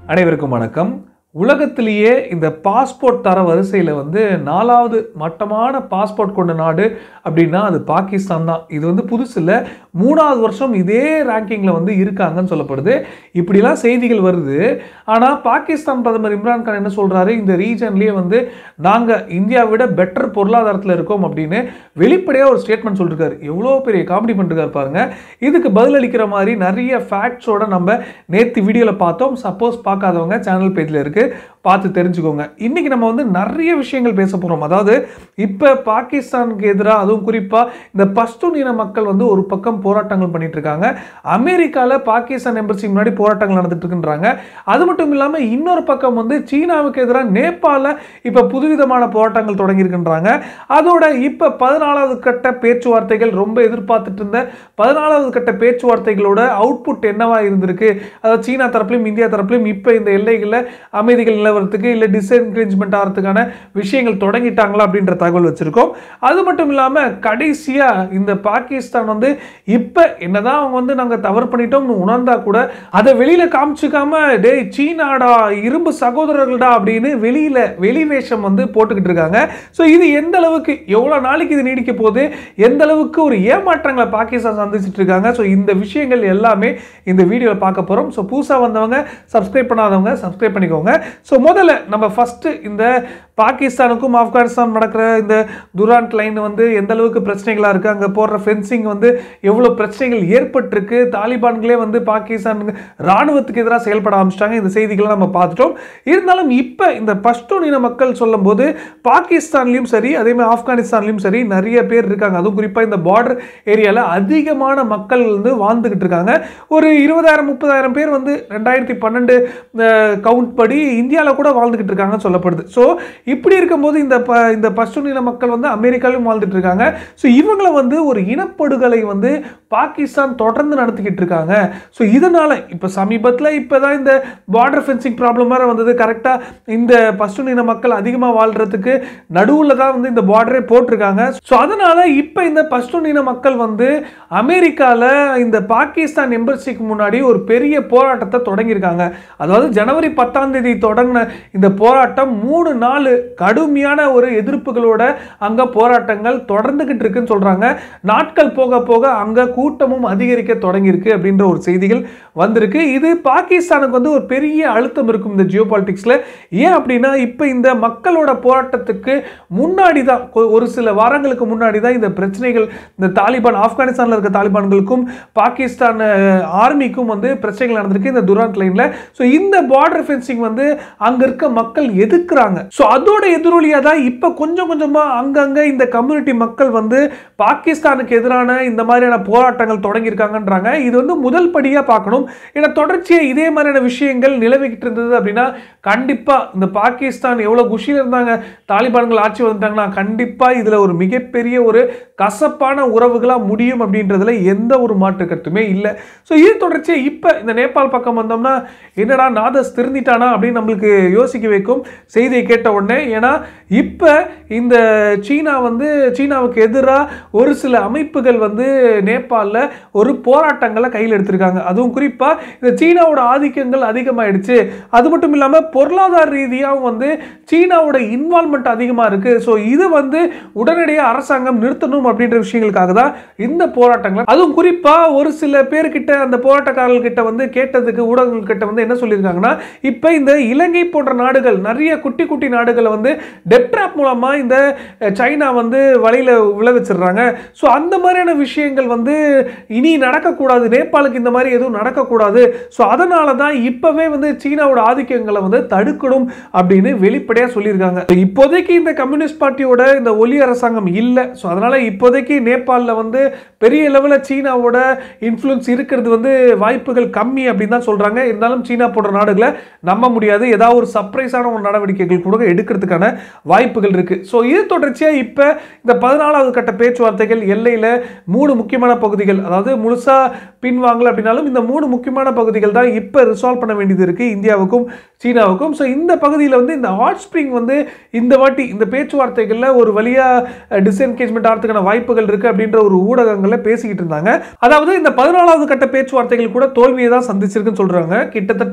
அனைவருக்கும் வணக்கம் உலகத்திலேயே இந்த பாஸ்போர்ட் தர வரிசையில் வந்து நாலாவது மட்டமான பாஸ்போர்ட் கொண்ட நாடு அப்படின்னா அது பாகிஸ்தான் தான் இது வந்து புதுசு இல்லை மூணாவது வருஷம் இதே ரேங்கிங்கில் வந்து இருக்காங்கன்னு சொல்லப்படுது இப்படிலாம் செய்திகள் வருது ஆனால் பாகிஸ்தான் பிரதமர் இம்ரான் கான் என்ன சொல்கிறாரு இந்த ரீஜன்லேயே வந்து நாங்கள் இந்தியாவை விட பெட்டர் பொருளாதாரத்தில் இருக்கோம் அப்படின்னு வெளிப்படையாக ஒரு ஸ்டேட்மெண்ட் சொல்லியிருக்காரு எவ்வளோ பெரிய காமெடி பண்ணிருக்காரு பாருங்க இதுக்கு பதிலளிக்கிற மாதிரி நிறைய ஃபேக்ட்ஸோட நம்ம நேற்று வீடியோவில் பார்த்தோம் சப்போஸ் பார்க்காதவங்க சேனல் பேஜில் இருக்குது பார்த்து தெரிஞ்சுக்கோங்க இன்றைக்கி நம்ம வந்து நிறைய விஷயங்கள் பேச போகிறோம் அதாவது இப்போ பாகிஸ்தானுக்கு எதிராக அதுவும் குறிப்பாக இந்த பஷ்டூன் இன மக்கள் வந்து ஒரு பக்கம் போராட்டங்கள் பண்ணிட்டு இருக்காங்க அமெரிக்காவில் பாகிஸ்தான் எம்பசி முன்னாடி போராட்டங்கள் நடந்துட்டு இருக்குன்றாங்க அது மட்டும் இல்லாமல் இன்னொரு பக்கம் வந்து சீனாவுக்கு எதிராக நேபாளில் இப்போ புதுவிதமான போராட்டங்கள் தொடங்கியிருக்கின்றாங்க அதோட இப்போ பதினாலாவது கட்ட பேச்சுவார்த்தைகள் ரொம்ப எதிர்பார்த்துட்டு இருந்த பதினாலாவது கட்ட பேச்சுவார்த்தைகளோட அவுட்புட் என்னவா இருந்திருக்கு அதாவது சீனா தரப்புலையும் இந்தியா தரப்புலையும் இப்போ இந்த எல்லைகளில் அமைதிகள் நிலவரத்துக்கு இல்லை டிஸ்என்கரேஜ்மெண்ட் ஆகிறதுக்கான விஷயங்கள் தொடங்கிட்டாங்களா அப்படின்ற தகவல் வச்சிருக்கோம் அது மட்டும் இல்லாமல் கடைசியாக இந்த பாகிஸ்தான் வந்து இப்போ என்னதான் அவங்க வந்து நாங்கள் தவறு பண்ணிட்டோம்னு உணர்ந்தா கூட அதை வெளியில் காமிச்சிக்காம டேய் சீனாடா இரும்பு சகோதரர்கள்டா அப்படின்னு வெளியில் வெளி வேஷம் வந்து போட்டுக்கிட்டு இருக்காங்க ஸோ இது எந்த அளவுக்கு எவ்வளோ நாளைக்கு இது நீடிக்க போகுது எந்த அளவுக்கு ஒரு ஏமாற்றங்களை பாகிஸ்தான் சந்திச்சிட்டு இருக்காங்க ஸோ இந்த விஷயங்கள் எல்லாமே இந்த வீடியோவில் பார்க்க போகிறோம் ஸோ புதுசாக வந்தவங்க சப்ஸ்கிரைப் பண்ணாதவங்க சப்ஸ்கிரைப் பண்ணிக்கோங்க ஸோ முதல்ல நம்ம ஃபஸ்ட்டு இந்த பாகிஸ்தானுக்கும் ஆப்கானிஸ்தான் நடக்கிற இந்த துரான்ட் லைன் வந்து எந்த அளவுக்கு பிரச்சனைகளாக இருக்குது அங்கே போடுற ஃபென்சிங் வந்து எவ்வளோ பிரச்சனைகள் ஏற்பட்டிருக்கு தாலிபான்களே வந்து பாகிஸ்தான் ராணுவத்துக்கு எதிராக செயல்பட ஆரம்பிச்சிட்டாங்க இந்த செய்திகளை நம்ம பார்த்துட்டோம் இருந்தாலும் இப்போ இந்த பஷ்டூன் இன மக்கள் சொல்லும்போது பாகிஸ்தான்லையும் சரி அதே மாதிரி ஆப்கானிஸ்தான்லையும் சரி நிறைய பேர் இருக்காங்க அதுவும் குறிப்பாக இந்த பார்டர் ஏரியாவில் அதிகமான மக்கள் வந்து வாழ்ந்துக்கிட்டு இருக்காங்க ஒரு இருபதாயிரம் முப்பதாயிரம் பேர் வந்து ரெண்டாயிரத்தி பன்னெண்டு கவுண்ட் படி இந்தியாவில் கூட வாழ்ந்துக்கிட்டு இருக்காங்கன்னு சொல்லப்படுது ஸோ இப்படி இருக்கும்போது இந்த ப இந்த பஷ்டூன் இன மக்கள் வந்து அமெரிக்காவிலும் வாழ்ந்துட்டு இருக்காங்க ஸோ இவங்களை வந்து ஒரு இனப்படுகொலை வந்து பாகிஸ்தான் தொடர்ந்து நடத்திக்கிட்டு இருக்காங்க ஸோ இதனால இப்போ சமீபத்தில் இப்போ தான் இந்த பார்டர் ஃபென்சிங் ப்ராப்ளம் வேறு வந்தது கரெக்டாக இந்த பஷ்டூன் இன மக்கள் அதிகமாக வாழ்கிறதுக்கு நடுவில் தான் வந்து இந்த பார்டரே போட்டிருக்காங்க ஸோ அதனால இப்போ இந்த பஷ்டூன் இன மக்கள் வந்து அமெரிக்காவில் இந்த பாகிஸ்தான் எம்பசிக்கு முன்னாடி ஒரு பெரிய போராட்டத்தை தொடங்கியிருக்காங்க அதாவது ஜனவரி பத்தாம் தேதி தொடங்கின இந்த போராட்டம் மூணு நாலு கடுமையான ஒரு எதிர்ப்புகளோட அங்கே போராட்டங்கள் தொடர்ந்துகிட்டு இருக்குன்னு சொல்கிறாங்க நாட்கள் போக போக அங்கே கூட்டமும் அதிகரிக்க தொடங்கியிருக்கு அப்படின்ற ஒரு செய்திகள் வந்திருக்கு இது பாகிஸ்தானுக்கு வந்து ஒரு பெரிய அழுத்தம் இருக்கும் இந்த ஜியோ பாலிட்டிக்ஸில் ஏன் அப்படின்னா இப்போ இந்த மக்களோட போராட்டத்துக்கு முன்னாடி தான் கொ- ஒரு சில வாரங்களுக்கு முன்னாடி தான் இந்த பிரச்சனைகள் இந்த தாலிபான் ஆப்கானிஸ்தானில் இருக்க தாலிபான்களுக்கும் பாகிஸ்தான் ஆர்மிக்கும் வந்து பிரச்சனைகள் நடந்திருக்கு இந்த துரான்ட் லைனில் ஸோ இந்த பார்டர் ஃபென்சிங் வந்து அங்கே இருக்க மக்கள் எதிர்க்கிறாங்க ஸோ அதோட எதிரொலியாக தான் இப்போ கொஞ்சம் கொஞ்சமாக அங்கங்கே இந்த கம்யூனிட்டி மக்கள் வந்து பாகிஸ்தானுக்கு எதிரான இந்த மாதிரியான போராட்டங்கள் தொடங்கியிருக்காங்கன்றாங்க இது வந்து முதல் படியாக பார்க்கணும் ஏன்னா தொடர்ச்சியாக இதே மாதிரியான விஷயங்கள் நிலவிக்கிட்டு இருந்தது அப்படின்னா கண்டிப்பாக இந்த பாகிஸ்தான் எவ்வளோ குஷியில் இருந்தாங்க தாலிபான்கள் ஆட்சி வந்துட்டாங்கன்னா கண்டிப்பாக இதில் ஒரு மிகப்பெரிய ஒரு கசப்பான உறவுகளாக முடியும் அப்படின்றதுல எந்த ஒரு மாற்று கருத்துமே இல்லை ஸோ இது தொடர்ச்சியாக இப்போ இந்த நேபாள் பக்கம் வந்தோம்னா என்னடா நாதஸ் திருந்திட்டானா அப்படின்னு நம்மளுக்கு யோசிக்க வைக்கும் செய்தியை கேட்ட உடனே ஏன்னா இப்போ இந்த சீனா வந்து சீனாவுக்கு எதிராக ஒரு சில அமைப்புகள் வந்து நேபாளில் ஒரு போராட்டங்களை கையில் எடுத்திருக்காங்க அதுவும் குறிப்பாக இந்த சீனாவோட ஆதிக்கங்கள் அதிகமாயிடுச்சு அது மட்டும் இல்லாமல் பொருளாதார ரீதியாகவும் வந்து சீனாவோட இன்வால்மெண்ட் அதிகமாக இருக்குது ஸோ இது வந்து உடனடியாக அரசாங்கம் நிறுத்தணும் அப்படின்ற விஷயங்களுக்காக தான் இந்த போராட்டங்கள் அதுவும் குறிப்பாக ஒரு சில பேர்கிட்ட அந்த போராட்டக்காரர்கள் கிட்ட வந்து கேட்டதுக்கு ஊடகங்கள் கிட்ட வந்து என்ன சொல்லியிருக்காங்கன்னா இப்போ இந்த இலங்கை போன்ற நாடுகள் நிறைய குட்டி குட்டி நாடுகளை வந்து டெப்ட்ராப் மூலமாக இந்த அஹ், சைனா வந்து வலையில் விழ வச்சிடுறாங்க ஸோ அந்த மாதிரியான விஷயங்கள் வந்து இனி நடக்கக்கூடாது நேபாளுக்கு இந்த மாதிரி எதுவும் நடக்கக்கூடாது ஸோ அதனால தான் இப்போவே வந்து சீனாவோட ஆதிக்கங்களை வந்து தடுக்கணும் அப்படின்னு வெளிப்படையாக சொல்லியிருக்காங்க இப்போதைக்கு இந்த கம்யூனிஸ்ட் பார்ட்டியோட இந்த ஒலி அரசாங்கம் இல்லை ஸோ அதனால இப்போதைக்கு நேபாளில் வந்து பெரிய லெவலில் சீனாவோட இன்ஃப்ளூயன்ஸ் இருக்கிறது வந்து வாய்ப்புகள் கம்மி அப்படின்னு தான் சொல்கிறாங்க இருந்தாலும் சீனா போன்ற நாடுகளை நம்ப முடியாது ஏதாவது ஒரு சர்ப்ரைஸான ஒரு நடவடிக்கைகள் கூட எடுக்கிறதுக்கான வாய்ப்புகள் இருக்குது ஸோ இது தொடர்ச்சியாக இப்போ இந்த பதினாலாவது கட்ட பேச்சுவார்த்தைகள் எல்லையில் மூணு முக்கியமான பகுதிகள் அதாவது முழுசாக பின்வாங்கல அப்படின்னாலும் இந்த மூணு முக்கியமான பகுதிகள் தான் இப்போ ரிசால்வ் பண்ண வேண்டியது இருக்குது இந்தியாவுக்கும் சீனாவுக்கும் ஸோ இந்த பகுதியில் வந்து இந்த ஹாட் ஸ்ப்ரிங் வந்து இந்த வாட்டி இந்த பேச்சுவார்த்தைகளில் ஒரு வழியாக டிஸ்என்கேஜ்மெண்ட் ஆகிறதுக்கான வாய்ப்புகள் இருக்குது அப்படின்ற ஒரு ஊடகங்களில் பேசிக்கிட்டு இருந்தாங்க அதாவது இந்த பதினாலாவது கட்ட பேச்சுவார்த்தைகள் கூட தோல்வியை தான் சந்திச்சிருக்குன்னு சொல்கிறாங்க கிட்டத்தட்ட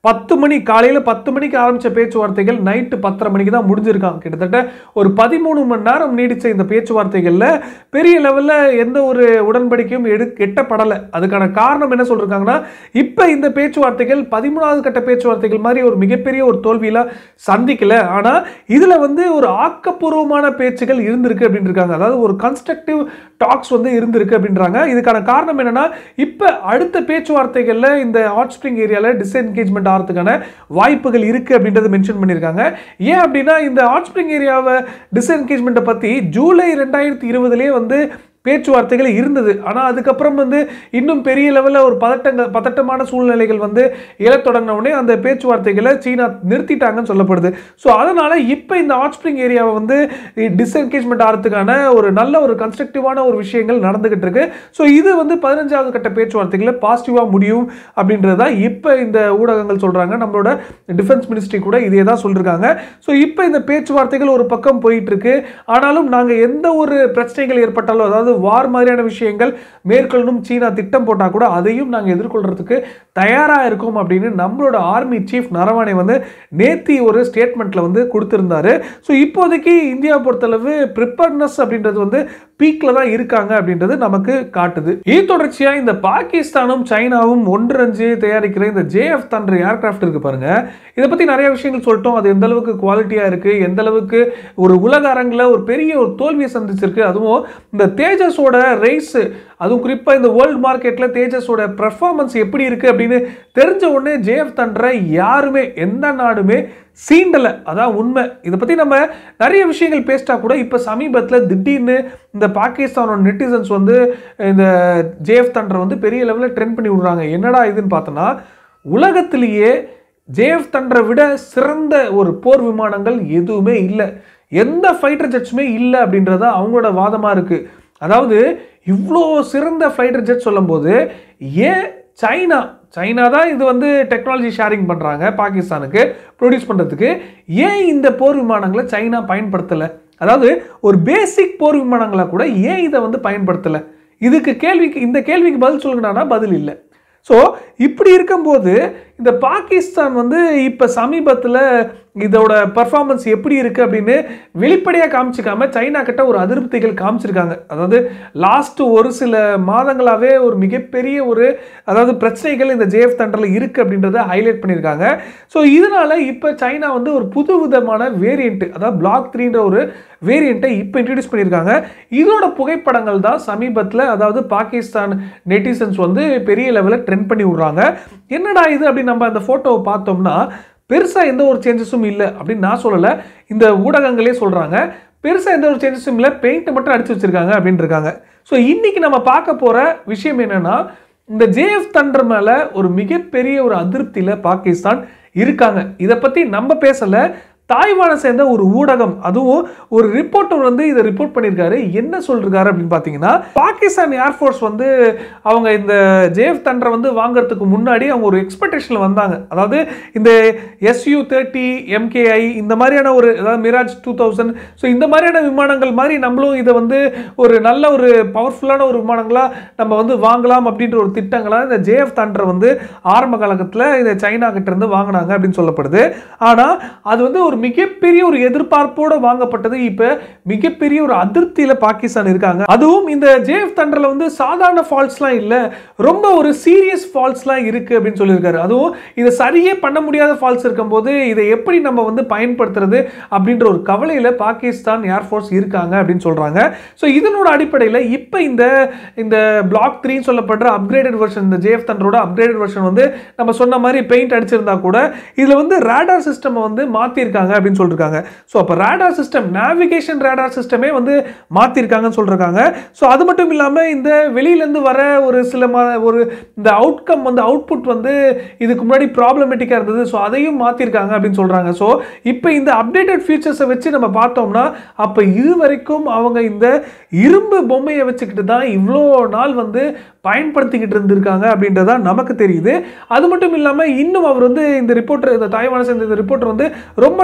பத்து மணி காலையில் பத்து மணிக்கு ஆரம்பித்த பேச்சுவார்த்தைகள் நைட்டு பத்தரை மணிக்கு தான் முடிஞ்சிருக்காங்க கிட்டத்தட்ட ஒரு பதிமூணு மணி நேரம் நீடித்த இந்த பேச்சுவார்த்தைகளில் பெரிய லெவலில் எந்த ஒரு உடன்படிக்கையும் எடு எட்டப்படலை அதுக்கான காரணம் என்ன சொல்லியிருக்காங்கன்னா இப்போ இந்த பேச்சுவார்த்தைகள் பதிமூணாவது கட்ட பேச்சுவார்த்தைகள் மாதிரி ஒரு மிகப்பெரிய ஒரு தோல்வியெலாம் சந்திக்கல ஆனால் இதில் வந்து ஒரு ஆக்கப்பூர்வமான பேச்சுகள் இருந்திருக்கு அப்படின்னு இருக்காங்க அதாவது ஒரு கன்ஸ்ட்ரக்டிவ் டாக்ஸ் வந்து இருந்திருக்கு அப்படின்றாங்க இதுக்கான காரணம் என்னன்னா இப்போ அடுத்த பேச்சுவார்த்தைகளில் இந்த ஹாட் ஸ்ப்ரிங் ஏரியாவில் டிஸ்என்கேஜ்மெண்ட் ஆகிறதுக்கான வாய்ப்புகள் இருக்குது அப்படின்றத மென்ஷன் பண்ணியிருக்காங்க ஏன் அப்படின்னா இந்த ஹாட் ஸ்ப்ரிங் ஏரியாவை டிஸ்என்கேஜ்மெண்ட்டை பற்றி ஜூலை ரெண்டாயிரத்தி இருபதுலேயே வந்து பேச்சுவார்த்தைகள் இருந்தது ஆனால் அதுக்கப்புறம் வந்து இன்னும் பெரிய லெவலில் ஒரு பதட்டங்கள் பதட்டமான சூழ்நிலைகள் வந்து எழத் தொடங்கின உடனே அந்த பேச்சுவார்த்தைகளை சீனா நிறுத்திட்டாங்கன்னு சொல்லப்படுது ஸோ அதனால் இப்போ இந்த ஹாட் ஸ்ப்ரிங் ஏரியாவை வந்து டிஸ்என்கேஜ்மெண்ட் ஆகிறதுக்கான ஒரு நல்ல ஒரு கன்ஸ்ட்ரக்டிவான ஒரு விஷயங்கள் நடந்துகிட்டு இருக்கு ஸோ இது வந்து பதினஞ்சாவது கட்ட பேச்சுவார்த்தைகளில் பாசிட்டிவாக முடியும் அப்படின்றது தான் இப்போ இந்த ஊடகங்கள் சொல்கிறாங்க நம்மளோட டிஃபென்ஸ் மினிஸ்ட்ரி கூட இதே தான் சொல்லியிருக்காங்க ஸோ இப்போ இந்த பேச்சுவார்த்தைகள் ஒரு பக்கம் போயிட்டு இருக்கு ஆனாலும் நாங்கள் எந்த ஒரு பிரச்சனைகள் ஏற்பட்டாலும் அதாவது வார் மாதிரியான விஷயங்கள் மேற்கொள்ளணும் சீனா திட்டம் போட்டால் கூட அதையும் நாங்கள் எதிர்கொள்றதுக்கு தயாராக இருக்கோம் அப்படின்னு நம்மளோட ஆர்மி சீஃப் நரவானே வந்து நேத்தி ஒரு ஸ்டேட்மெண்ட்டில் வந்து கொடுத்துருந்தாரு ஸோ இப்போதைக்கு இந்தியா பொறுத்தளவு ப்ரிப்பர்னஸ் அப்படின்றது வந்து பீக்கில் தான் இருக்காங்க அப்படின்றது நமக்கு காட்டுது இது தொடர்ச்சியாக இந்த பாகிஸ்தானும் சைனாவும் ஒன்றஞ்சு தயாரிக்கிற இந்த ஜேஎஃப் தண்டர் ஏர்கிராஃப்ட் இருக்கு பாருங்க இதை பற்றி நிறைய விஷயங்கள் சொல்லிட்டோம் அது எந்த அளவுக்கு குவாலிட்டியாக இருக்குது எந்த அளவுக்கு ஒரு உலக அரங்கில் ஒரு பெரிய ஒரு தோல்வியை சந்திச்சிருக்கு அதுவும் இந்த தேஜஸோட ரேஸ் அதுவும் குறிப்பாக இந்த வேர்ல்டு மார்க்கெட்டில் தேஜஸோட பெர்ஃபார்மன்ஸ் எப்படி இருக்குது அப்படின்னு தெரிஞ்ச உடனே ஜேஎஃப் தண்டரை யாருமே எந்த நாடுமே சீண்டலை அதான் உண்மை இதை பற்றி நம்ம நிறைய விஷயங்கள் பேசிட்டா கூட இப்போ சமீபத்தில் திடீர்னு இந்த பாகிஸ்தானோட நெட்டிசன்ஸ் வந்து இந்த ஜேஎஃப் தண்டரை வந்து பெரிய லெவலில் ட்ரெண்ட் பண்ணி விடுறாங்க என்னடா இதுன்னு பார்த்தோன்னா உலகத்திலேயே ஜேஎஃப் தண்டரை விட சிறந்த ஒரு போர் விமானங்கள் எதுவுமே இல்லை எந்த ஃபைட்டர் ஜெட்ஸுமே இல்லை அப்படின்றது அவங்களோட வாதமாக இருக்குது அதாவது இவ்வளோ சிறந்த ஃபைட்டர் ஜெட் சொல்லும்போது ஏன் சைனா சைனா தான் இது வந்து டெக்னாலஜி ஷேரிங் பண்ணுறாங்க பாகிஸ்தானுக்கு ப்ரொடியூஸ் பண்ணுறதுக்கு ஏன் இந்த போர் விமானங்களை சைனா பயன்படுத்தலை அதாவது ஒரு பேசிக் போர் விமானங்களை கூட ஏன் இதை வந்து பயன்படுத்தலை இதுக்கு கேள்விக்கு இந்த கேள்விக்கு பதில் சொல்லுங்கன்னா பதில் இல்லை ஸோ இப்படி இருக்கும்போது இந்த பாகிஸ்தான் வந்து இப்போ சமீபத்தில் இதோட பர்ஃபார்மன்ஸ் எப்படி இருக்குது அப்படின்னு வெளிப்படையாக காமிச்சிக்காம சைனா கிட்ட ஒரு அதிருப்திகள் காமிச்சிருக்காங்க அதாவது லாஸ்ட் ஒரு சில மாதங்களாகவே ஒரு மிகப்பெரிய ஒரு அதாவது பிரச்சனைகள் இந்த ஜேஎஃப் தண்டரில் இருக்குது அப்படின்றத ஹைலைட் பண்ணியிருக்காங்க ஸோ இதனால் இப்போ சைனா வந்து ஒரு புது விதமான வேரியண்ட்டு அதாவது பிளாக் த்ரீன்ற ஒரு வேரியண்ட்டை இப்போ இன்ட்ரடியூஸ் பண்ணியிருக்காங்க இதோட புகைப்படங்கள் தான் சமீபத்தில் அதாவது பாகிஸ்தான் நெட்டிசன்ஸ் வந்து பெரிய லெவலில் ட்ரெண்ட் பண்ணி விடுறாங்க என்னடா இது அப்படின்னு நம்ம அந்த ஃபோட்டோவை பார்த்தோம்னா பெருசாக எந்த ஒரு சேஞ்சஸும் இல்லை அப்படின்னு நான் சொல்லலை இந்த ஊடகங்களே சொல்கிறாங்க பெருசாக எந்த ஒரு சேஞ்சஸும் இல்லை பெயிண்ட்டை மட்டும் அடிச்சு வச்சிருக்காங்க அப்படின்னு இருக்காங்க ஸோ இன்னைக்கு நம்ம பார்க்க போகிற விஷயம் என்னன்னா இந்த ஜேஎஃப் தண்டர் மேலே ஒரு மிகப்பெரிய ஒரு அதிருப்தியில் பாகிஸ்தான் இருக்காங்க இதை பற்றி நம்ம பேசலை தாய்வானை சேர்ந்த ஒரு ஊடகம் அதுவும் ஒரு ரிப்போர்ட்டர் வந்து இதை ரிப்போர்ட் பண்ணியிருக்காரு என்ன சொல்றாரு அப்படின்னு பார்த்தீங்கன்னா பாகிஸ்தான் ஏர்ஃபோர்ஸ் வந்து அவங்க இந்த ஜேஎஃப் தண்டரை வந்து வாங்குறதுக்கு முன்னாடி அவங்க ஒரு எக்ஸ்பெக்டேஷனில் வந்தாங்க அதாவது இந்த எஸ்யூ தேர்ட்டி எம்கேஐ இந்த மாதிரியான ஒரு அதாவது மிராஜ் டூ தௌசண்ட் ஸோ இந்த மாதிரியான விமானங்கள் மாதிரி நம்மளும் இதை வந்து ஒரு நல்ல ஒரு பவர்ஃபுல்லான ஒரு விமானங்களாக நம்ம வந்து வாங்கலாம் அப்படின்ற ஒரு திட்டங்களாக இந்த ஜேஎஃப் தண்டரை வந்து ஆரம்ப காலகட்டத்தில் இந்த சைனா கிட்ட இருந்து வாங்கினாங்க அப்படின்னு சொல்லப்படுது ஆனால் அது வந்து ஒரு மிகப்பெரிய ஒரு எதிர்பார்ப்போட வாங்கப்பட்டது இப்போ மிகப்பெரிய ஒரு அதிருப்தியில் பாகிஸ்தான் இருக்காங்க அதுவும் இந்த ஜேஎஃப் தண்டரில் வந்து சாதாரண ஃபால்ட்ஸ்லாம் இல்லை ரொம்ப ஒரு சீரியஸ் ஃபால்ட்ஸ்லாம் இருக்குது அப்படின்னு சொல்லியிருக்காரு அதுவும் இதை சரியே பண்ண முடியாத ஃபால்ட்ஸ் இருக்கும்போது இதை எப்படி நம்ம வந்து பயன்படுத்துறது அப்படின்ற ஒரு கவலையில் பாகிஸ்தான் ஏர்ஃபோர்ஸ் இருக்காங்க அப்படின்னு சொல்கிறாங்க ஸோ இதனோட அடிப்படையில் இப்போ இந்த இந்த பிளாக் த்ரீன்னு சொல்லப்படுற அப்கிரேடட் வெர்ஷன் இந்த ஜேஎஃப் தண்டரோட அப்கிரேடட் வெர்ஷன் வந்து நம்ம சொன்ன மாதிரி பெயிண்ட் அடிச்சிருந்தா கூட இதில் வந்து ரேடார் சிஸ்டம் வந்து மாற்றிருக்காங்க அப்படின்னு சொல்லியிருக்காங்க ஸோ அப்போ ரேடார் சிஸ்டம் நேவிகேஷன் ரேடார் சிஸ்டமே வந்து மாற்றிருக்காங்கன்னு சொல்லியிருக்காங்க ஸோ அது மட்டும் இல்லாமல் இந்த வெளியிலேருந்து வர ஒரு சில மா ஒரு இந்த அவுட்கம் வந்து அவுட்புட் வந்து இதுக்கு முன்னாடி ப்ராப்ளமேட்டிக்காக இருந்தது ஸோ அதையும் மாற்றிருக்காங்க அப்படின்னு சொல்கிறாங்க ஸோ இப்போ இந்த அப்டேட்டட் ஃபீச்சர்ஸை வச்சு நம்ம பார்த்தோம்னா அப்போ இது வரைக்கும் அவங்க இந்த இரும்பு பொம்மையை வச்சுக்கிட்டு தான் இவ்வளோ நாள் வந்து பயன்படுத்திக்கிட்டு இருந்திருக்காங்க அப்படின்றதா நமக்கு தெரியுது அது மட்டும் இல்லாமல் இன்னும் அவர் வந்து இந்த ரிப்போர்ட்டர் இந்த தாய்வான சேர்ந்த இந்த ரிப்போர்ட்டர் வந்து ரொம்ப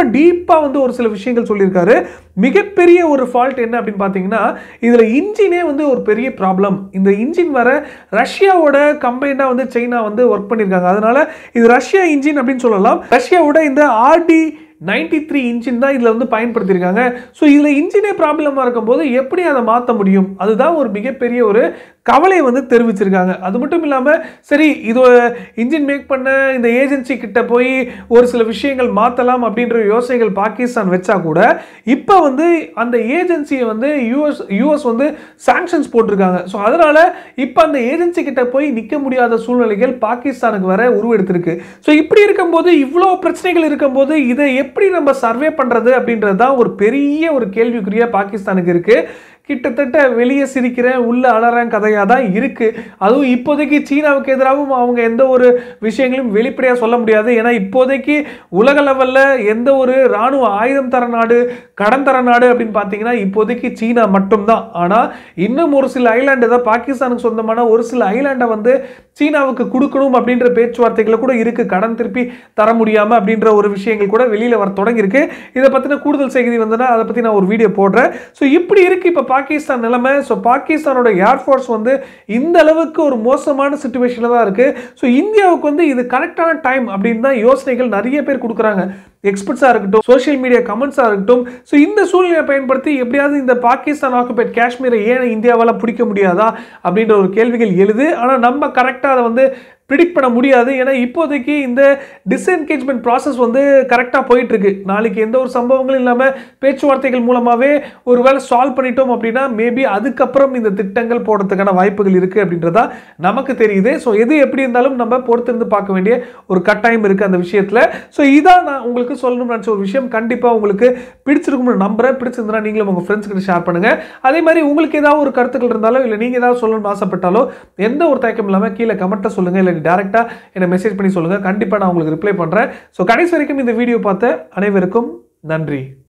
டீப்பாக வந்து ஒரு சில விஷயங்கள் சொல்லியிருக்காரு மிகப்பெரிய ஒரு ஃபால்ட் என்ன அப்படின்னு பார்த்தீங்கன்னா இதில் இன்ஜினே வந்து ஒரு பெரிய ப்ராப்ளம் இந்த இன்ஜின் வர ரஷ்யாவோட கம்பைண்டாக வந்து சைனா வந்து ஒர்க் பண்ணியிருக்காங்க அதனால இது ரஷ்யா இன்ஜின் அப்படின்னு சொல்லலாம் ரஷ்யாவோட இந்த ஆர்டி நைன்டி த்ரீ இன்ஜின் தான் இதில் வந்து பயன்படுத்தியிருக்காங்க ஸோ இதில் இன்ஜினே ப்ராப்ளமாக இருக்கும்போது எப்படி அதை மாற்ற முடியும் அதுதான் ஒரு மிகப்பெரிய ஒரு கவலை வந்து தெரிவிச்சிருக்காங்க அது மட்டும் இல்லாமல் சரி இது இன்ஜின் மேக் பண்ண இந்த ஏஜென்சி கிட்ட போய் ஒரு சில விஷயங்கள் மாற்றலாம் அப்படின்ற யோசனைகள் பாகிஸ்தான் வச்சா கூட இப்போ வந்து அந்த ஏஜென்சியை வந்து யூஎஸ் யூஎஸ் வந்து சாங்ஷன்ஸ் போட்டிருக்காங்க ஸோ அதனால இப்போ அந்த ஏஜென்சி கிட்ட போய் நிற்க முடியாத சூழ்நிலைகள் பாகிஸ்தானுக்கு வர உருவெடுத்திருக்கு ஸோ இப்படி இருக்கும்போது இவ்வளோ பிரச்சனைகள் இருக்கும்போது இதை எப்படி நம்ம சர்வே பண்ணுறது அப்படின்றது தான் ஒரு பெரிய ஒரு கேள்விக்குறியா பாகிஸ்தானுக்கு இருக்குது கிட்டத்தட்ட வெளியே சிரிக்கிறேன் உள்ள அலறேன் கதையாக தான் இருக்குது அதுவும் இப்போதைக்கு சீனாவுக்கு எதிராகவும் அவங்க எந்த ஒரு விஷயங்களையும் வெளிப்படையாக சொல்ல முடியாது ஏன்னா இப்போதைக்கு உலக லெவலில் எந்த ஒரு இராணுவ ஆயுதம் தர நாடு கடன் தர நாடு அப்படின்னு பார்த்தீங்கன்னா இப்போதைக்கு சீனா மட்டும்தான் ஆனால் இன்னும் ஒரு சில ஐலாண்டு தான் பாகிஸ்தானுக்கு சொந்தமான ஒரு சில ஐலாண்டை வந்து சீனாவுக்கு கொடுக்கணும் அப்படின்ற பேச்சுவார்த்தைகள் கூட இருக்குது கடன் திருப்பி தர முடியாமல் அப்படின்ற ஒரு விஷயங்கள் கூட வெளியில் வர தொடங்கியிருக்கு இதை பற்றின கூடுதல் செய்தி வந்தனா அதை பற்றி நான் ஒரு வீடியோ போடுறேன் ஸோ இப்படி இருக்குது இப்போ பாகிஸ்தான் நிலைமை ஸோ பாகிஸ்தானோட ஏர்ஃபோர்ஸ் வந்து இந்த அளவுக்கு ஒரு மோசமான சுச்சுவேஷனில் தான் இருக்குது ஸோ இந்தியாவுக்கு வந்து இது கரெக்டான டைம் அப்படின்னு தான் யோசனைகள் நிறைய பேர் கொடுக்குறாங்க எக்ஸ்பர்ட்ஸாக இருக்கட்டும் சோஷியல் மீடியா கமெண்ட்ஸாக இருக்கட்டும் ஸோ இந்த சூழ்நிலையை பயன்படுத்தி எப்படியாவது இந்த பாகிஸ்தான் ஆக்குபைட் காஷ்மீரை ஏன் இந்தியாவால் பிடிக்க முடியாதா அப்படின்ற ஒரு கேள்விகள் எழுது ஆனால் நம்ம கரெக்டாக அதை வந்து ப்ரிடிக்ட் பண்ண முடியாது ஏன்னா இப்போதைக்கு இந்த டிஸ்என்கேஜ்மெண்ட் ப்ராசஸ் வந்து கரெக்டாக போயிட்டு இருக்கு நாளைக்கு எந்த ஒரு சம்பவங்களும் இல்லாமல் பேச்சுவார்த்தைகள் மூலமாகவே ஒரு வேளை சால்வ் பண்ணிட்டோம் அப்படின்னா மேபி அதுக்கப்புறம் இந்த திட்டங்கள் போடுறதுக்கான வாய்ப்புகள் இருக்குது அப்படின்றதா நமக்கு தெரியுது ஸோ எது எப்படி இருந்தாலும் நம்ம பொறுத்திருந்து பார்க்க வேண்டிய ஒரு கட்டாயம் இருக்குது அந்த விஷயத்தில் ஸோ இதான் நான் உங்களுக்கு சொல்லணும்னு நினச்ச ஒரு விஷயம் கண்டிப்பாக உங்களுக்கு பிடிச்சிருக்கும்னு நம்புறேன் பிடிச்சிருந்தா நீங்களும் உங்கள் ஃப்ரெண்ட்ஸ் கிட்ட ஷேர் பண்ணுங்கள் அதே மாதிரி உங்களுக்கு ஏதாவது ஒரு கருத்துக்கள் இருந்தாலோ இல்லை நீங்கள் ஏதாவது சொல்லணும்னு ஆசைப்பட்டாலோ எந்த ஒரு தயக்கம் இல்லாமல் கீழே கமெண்ட்டை சொல்லுங்கள் இல்லை டேரெக்டாக என்னை மெசேஜ் பண்ணி சொல்லுங்கள் கண்டிப்பாக நான் உங்களுக்கு ரிப்ளை பண்ணுறேன் ஸோ கடைசி வரைக்கும் இந்த வீடியோ பார்த்த அனைவருக்கும் நன்றி